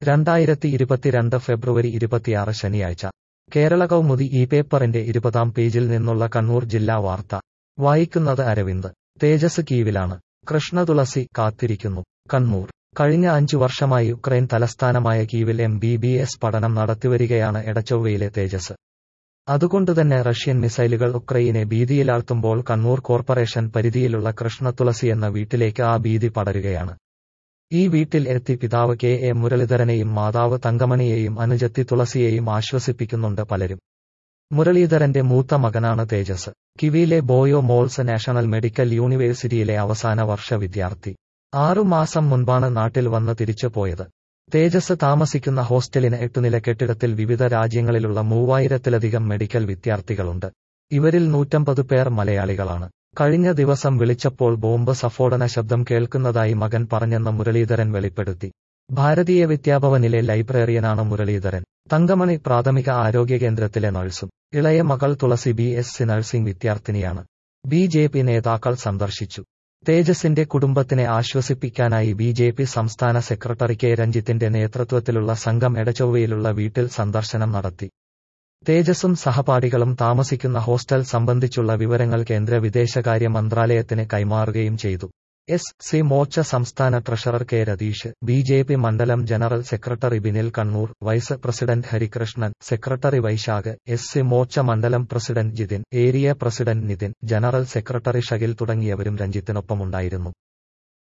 രണ്ടായിരത്തി ഇരുപത്തിരണ്ട് ഫെബ്രുവരി ഇരുപത്തിയാറ് ശനിയാഴ്ച കേരള കൗമുദി ഈ പേപ്പറിന്റെ ഇരുപതാം പേജിൽ നിന്നുള്ള കണ്ണൂർ ജില്ലാ വാർത്ത വായിക്കുന്നത് അരവിന്ദ് തേജസ് കീവിലാണ് കൃഷ്ണതുളസി കാത്തിരിക്കുന്നു കണ്ണൂർ കഴിഞ്ഞ അഞ്ചു വർഷമായി യുക്രൈൻ തലസ്ഥാനമായ കീവിൽ എം ബി ബി എസ് പഠനം നടത്തിവരികയാണ് എടച്ചൊവ്വയിലെ തേജസ് അതുകൊണ്ടുതന്നെ റഷ്യൻ മിസൈലുകൾ ഉക്രൈനെ ഭീതിയിലാഴ്ത്തുമ്പോൾ കണ്ണൂർ കോർപ്പറേഷൻ പരിധിയിലുള്ള കൃഷ്ണതുളസി എന്ന വീട്ടിലേക്ക് ആ ഭീതി പടരുകയാണ് ഈ വീട്ടിൽ എത്തി പിതാവ് കെ എ മുരളീധരനെയും മാതാവ് തങ്കമണിയെയും അനുജത്തി തുളസിയെയും ആശ്വസിപ്പിക്കുന്നുണ്ട് പലരും മുരളീധരന്റെ മൂത്ത മകനാണ് തേജസ് കിവിയിലെ ബോയോ മോൾസ് നാഷണൽ മെഡിക്കൽ യൂണിവേഴ്സിറ്റിയിലെ അവസാന വർഷ വിദ്യാർത്ഥി ആറുമാസം മുൻപാണ് നാട്ടിൽ വന്ന് തിരിച്ചു പോയത് തേജസ് താമസിക്കുന്ന ഹോസ്റ്റലിന് എട്ടുനില കെട്ടിടത്തിൽ വിവിധ രാജ്യങ്ങളിലുള്ള മൂവായിരത്തിലധികം മെഡിക്കൽ വിദ്യാർത്ഥികളുണ്ട് ഇവരിൽ നൂറ്റമ്പത് പേർ മലയാളികളാണ് കഴിഞ്ഞ ദിവസം വിളിച്ചപ്പോൾ ബോംബ് സഫോടന ശബ്ദം കേൾക്കുന്നതായി മകൻ പറഞ്ഞെന്ന് മുരളീധരൻ വെളിപ്പെടുത്തി ഭാരതീയ വിദ്യാഭവനിലെ ലൈബ്രറിയനാണ് മുരളീധരൻ തങ്കമണി പ്രാഥമിക ആരോഗ്യ കേന്ദ്രത്തിലെ നഴ്സും ഇളയ മകൾ Thulasi B S C nursing വിദ്യാർത്ഥിനിയാണ് ബി ജെ പി നേതാക്കൾ സന്ദർശിച്ചു തേജസിന്റെ കുടുംബത്തിനെ ആശ്വസിപ്പിക്കാനായി ബി ജെ പി സംസ്ഥാന സെക്രട്ടറി കെ രഞ്ജിത്തിന്റെ നേതൃത്വത്തിലുള്ള സംഘം എടച്ചൊവ്വയിലുള്ള വീട്ടിൽ സന്ദർശനം നടത്തി തേജസും സഹപാഠികളും താമസിക്കുന്ന ഹോസ്റ്റൽ സംബന്ധിച്ചുള്ള വിവരങ്ങൾ കേന്ദ്ര വിദേശകാര്യ മന്ത്രാലയത്തിന് കൈമാറുകയും ചെയ്തു എസ് സി മോർച്ച സംസ്ഥാന treasurer K Ratheesh B J P മണ്ഡലം general secretary Binil Kannur vice president Harikrishnan secretary Vaisakh S C Morcha മണ്ഡലം president Jithin area president Nithin general secretary Shakil തുടങ്ങിയവരും രഞ്ജിത്തിനൊപ്പമുണ്ടായിരുന്നു